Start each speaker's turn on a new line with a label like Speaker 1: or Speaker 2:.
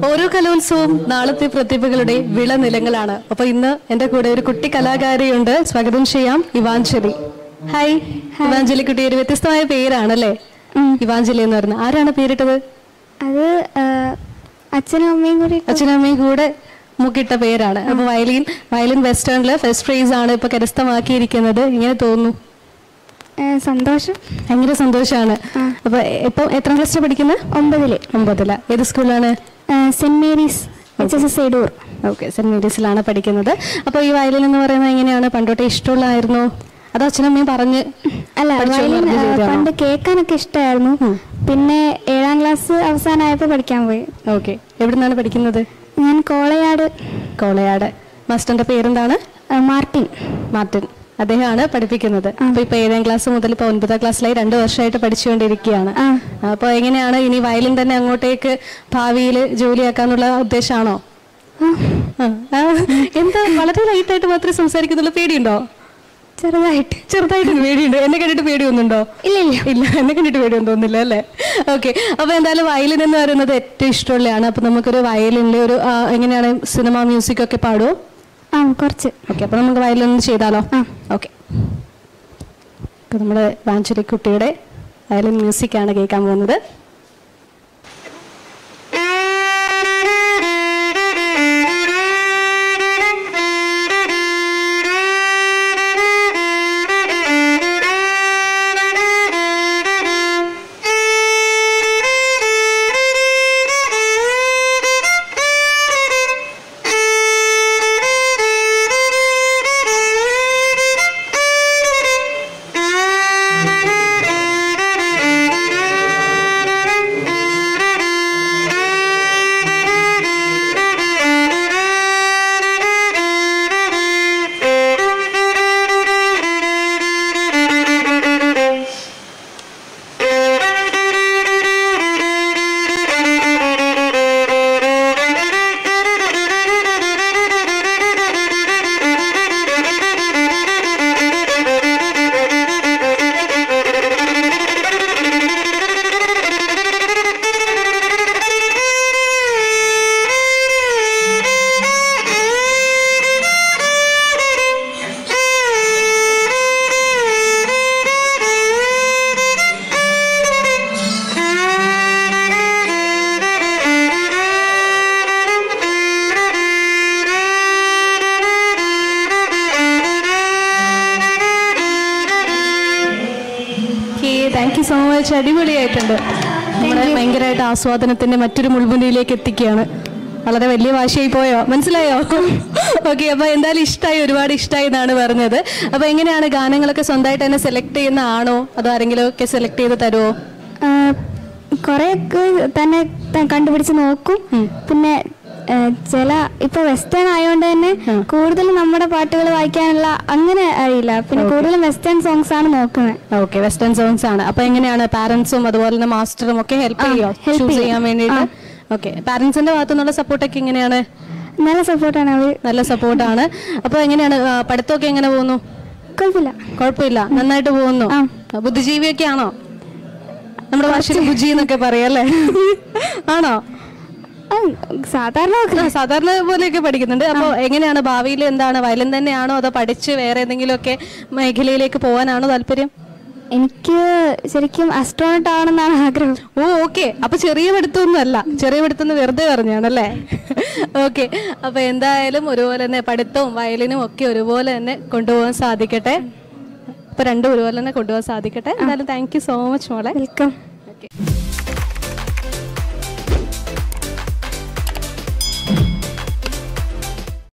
Speaker 1: ഓരോ കലോത്സവവും നാളത്തെ പ്രതിഭകളുടെ വിളനിലങ്ങളാണ് അപ്പൊ ഇന്ന് എന്റെ കൂടെ ഒരു കുട്ടി കലാകാരിയുണ്ട് സ്വാഗതം ചെയ്യാം ഇവാഞ്ചലി ഹായ് ഇവാഞ്ചലി കുട്ടി ഒരു വ്യത്യസ്തമായ പേരാണല്ലേ ഇവാഞ്ചലി എന്ന് പറയുന്നത് ആരാണ് പേരിട്ടത്
Speaker 2: അത് ആ, അച്ഛനും അമ്മയും കൂടി ഇട്ട-
Speaker 1: അച്ഛനും അമ്മയും കൂടെ മുക്കിട്ട പേരാണ് അപ്പൊ വയലിൻ വയലിൻ വെസ്റ്റേണില് ഫസ്റ്റ് പ്രൈസ് ആണ് ഇപ്പൊ കരസ്ഥമാക്കിയിരിക്കുന്നത് ഇങ്ങനെ തോന്നുന്നു
Speaker 2: ആ, സന്തോഷം
Speaker 1: ഭയങ്കര സന്തോഷമാണ് അപ്പൊ ഇപ്പൊ എത്രാം ക്ലാസ്സിൽ പഠിക്കുന്നത്
Speaker 2: ഒമ്പതില്
Speaker 1: ഒമ്പതില ഏത് സ്കൂളാണ്
Speaker 2: ആ, Saint Mary's H S S Edoor
Speaker 1: okay Saint മേരീസിലാണ് പഠിക്കുന്നത് അപ്പോൾ ഈ വയലിൻ എന്ന് പറയുന്നത് എങ്ങനെയാണ് പണ്ടോട്ടെ ഇഷ്ടമുള്ളതായിരുന്നോ അതോ അച്ഛനമ്മയും പറഞ്ഞ്
Speaker 2: അല്ല
Speaker 1: പഠിച്ചോ എന്ന്
Speaker 2: വയലിൻ
Speaker 1: പറഞ്ഞ്
Speaker 2: ആ,
Speaker 1: ചെയ്തതാണോ?
Speaker 2: പണ്ട് കേൾക്കാനൊക്കെ ഇഷ്ടമായിരുന്നു പിന്നെ ഏഴാം ക്ലാസ് അവസാനമായപ്പോൾ പഠിക്കാൻ പോയി
Speaker 1: ഓക്കെ എവിടെ നിന്നാണ് പഠിക്കുന്നത്
Speaker 2: ഞാൻ കോളയാട്
Speaker 1: കോളയാട് മാസ്റ്ററിന്റെ പേരെന്താണ്
Speaker 2: ആ, മാർട്ടിൻ
Speaker 1: മാർട്ടിൻ അദ്ദേഹമാണ് പഠിപ്പിക്കുന്നത് അപ്പൊ ഇപ്പൊ ഏഴാം ക്ലാസ് മുതൽ ഇപ്പൊ ഒൻപതാം ക്ലാസ്സിലായി രണ്ട് വർഷമായിട്ട് പഠിച്ചുകൊണ്ടിരിക്കുകയാണ്
Speaker 2: ആ.
Speaker 1: അപ്പൊ എങ്ങനെയാണ് ഇനി വയലിൻ തന്നെ അങ്ങോട്ടേക്ക് ഭാവിയിൽ ജോലിയാക്കാന്നുള്ള ഉദ്ദേശമാണോ ആ. ആ. എന്താ വളരെ ലൈറ്റായിട്ട് മാത്രമേ സംസാരിക്കുന്നുള്ളൂ പേടിയുണ്ടോ
Speaker 2: ചെറുതായിട്ട്
Speaker 1: ചെറുതായിട്ട് പേടിയുണ്ട് എന്നെ കണ്ടിട്ട് പേടിയൊന്നുണ്ടോ
Speaker 2: ഇല്ല ഇല്ല
Speaker 1: ഇല്ല എന്നെ കണ്ടിട്ട് പേടിയൊന്നും തോന്നുന്നില്ല അല്ലേ ഓക്കെ അപ്പൊ എന്തായാലും വയലിൻ എന്ന് പറയുന്നത് ഏറ്റവും ഇഷ്ടമുള്ളതാണ് അപ്പൊ നമുക്കൊരു വയലിനിലെ ഒരു ആ, എങ്ങനെയാണ് സിനിമ മ്യൂസിക് ഒക്കെ പാടുമോ
Speaker 2: ആ കുറച്ച്
Speaker 1: ഓക്കെ അപ്പൊ നമുക്ക് വയലിൻ ഒന്ന് ചെയ്താലോ ഓക്കെ നമ്മുടെ വാഞ്ചരി കുട്ടിയുടെ വയലിൻ മ്യൂസിക് ആണ് കേൾക്കാൻ പോകുന്നത് താങ്ക് യു സോ മച്ച് അടിപൊളിയായിട്ടുണ്ട് നമ്മളെ ഭയങ്കരമായിട്ട് ആസ്വാദനത്തിന്റെ മറ്റൊരു മുൾമുനയിലേക്ക് എത്തിക്കുകയാണ് വളരെ വലിയ ഭാഷയായി പോയോ മനസ്സിലായോ ഓക്കെ അപ്പൊ എന്തായാലും ഇഷ്ടമായി ഒരുപാട് ഇഷ്ടമായി എന്നാണ് പറഞ്ഞത് അപ്പൊ എങ്ങനെയാണ് ഗാനങ്ങളൊക്കെ സ്വന്തമായിട്ട് തന്നെ സെലക്ട് ചെയ്യുന്ന ആണോ അതോ ആരെങ്കിലും ഒക്കെ സെലക്ട് ചെയ്ത് തരുമോ
Speaker 2: ആ, കുറെയൊക്കെ തന്നെ ത- കണ്ടുപിടിച്ച് നോക്കും പിന്നെ ആ, ചില ഇപ്പൊ വെസ്റ്റേൺ ആയതുകൊണ്ട് തന്നെ കൂടുതലും നമ്മുടെ പാട്ടുകൾ വായിക്കാനുള്ള അങ്ങനെ അറിയില്ല പിന്നെ കൂടുതലും വെസ്റ്റേൺ സോങ്സ് ആണ് നോക്കുന്നത്
Speaker 1: ഓക്കെ വെസ്റ്റേൺ സോങ്സ് ആണ് അപ്പൊ എങ്ങനെയാണ് പാരന്റ്സും അതുപോലെ തന്നെ മാസ്റ്ററും ഒക്കെ ഹെൽപ്പ് ചെയ്യോ
Speaker 2: help
Speaker 1: ചൂസ്
Speaker 2: ചെയ്യും.
Speaker 1: ചെയ്യാൻ വേണ്ടിയിട്ട് ഓക്കെ പാരന്റ്സിന്റെ ഭാഗത്തു നിന്നുള്ള സപ്പോർട്ടൊക്കെ എങ്ങനെയാണ്
Speaker 2: നല്ല സപ്പോർട്ടാണ് അവർ
Speaker 1: നല്ല സപ്പോർട്ടാണ് അപ്പൊ എങ്ങനെയാണ് ആ, പഠിത്തമൊക്കെ എങ്ങനെ പോകുന്നു
Speaker 2: കുഴപ്പമില്ല
Speaker 1: കുഴപ്പമില്ല നന്നായിട്ട് പോകുന്നു
Speaker 2: ആ.
Speaker 1: ബുദ്ധിജീവിയൊക്കെ ആണോ നമ്മുടെ ഭാഷയിൽ ബുജി എന്നൊക്കെ പറയല്ലേ ആണോ
Speaker 2: ആ, സാധാരണ ഒക്കെ.
Speaker 1: ആ, സാധാരണ പോലെയൊക്കെ പഠിക്കുന്നുണ്ട് അപ്പോൾ എങ്ങനെയാണ് ഭാവിയിൽ എന്താണ് വയലിൻ തന്നെയാണോ അതോ പഠിച്ച് വേറെ എന്തെങ്കിലുമൊക്കെ മേഖലയിലേക്ക് പോകാനാണോ താല്പര്യം
Speaker 2: എനിക്ക് ശരിക്കും അസ്ട്രോണട്ട് ആവണമെന്നാണ് ആഗ്രഹം
Speaker 1: ഓ ഓക്കെ അപ്പൊ ചെറിയ പഠിത്തമൊന്നും അല്ല ചെറിയ പഠിത്തം എന്ന് വെറുതെ പറഞ്ഞാണല്ലേ ഓക്കെ അപ്പൊ എന്തായാലും ഒരുപോലെ തന്നെ പഠിത്തവും വയലിനും ഒക്കെ ഒരുപോലെ തന്നെ കൊണ്ടുപോകാൻ സാധിക്കട്ടെ അപ്പൊ രണ്ടും ഒരുപോലെ തന്നെ കൊണ്ടുപോകാൻ സാധിക്കട്ടെ എന്തായാലും താങ്ക് യു സോ മച്ച് മോളെ
Speaker 2: വെൽക്കം
Speaker 1: ഓക്കെ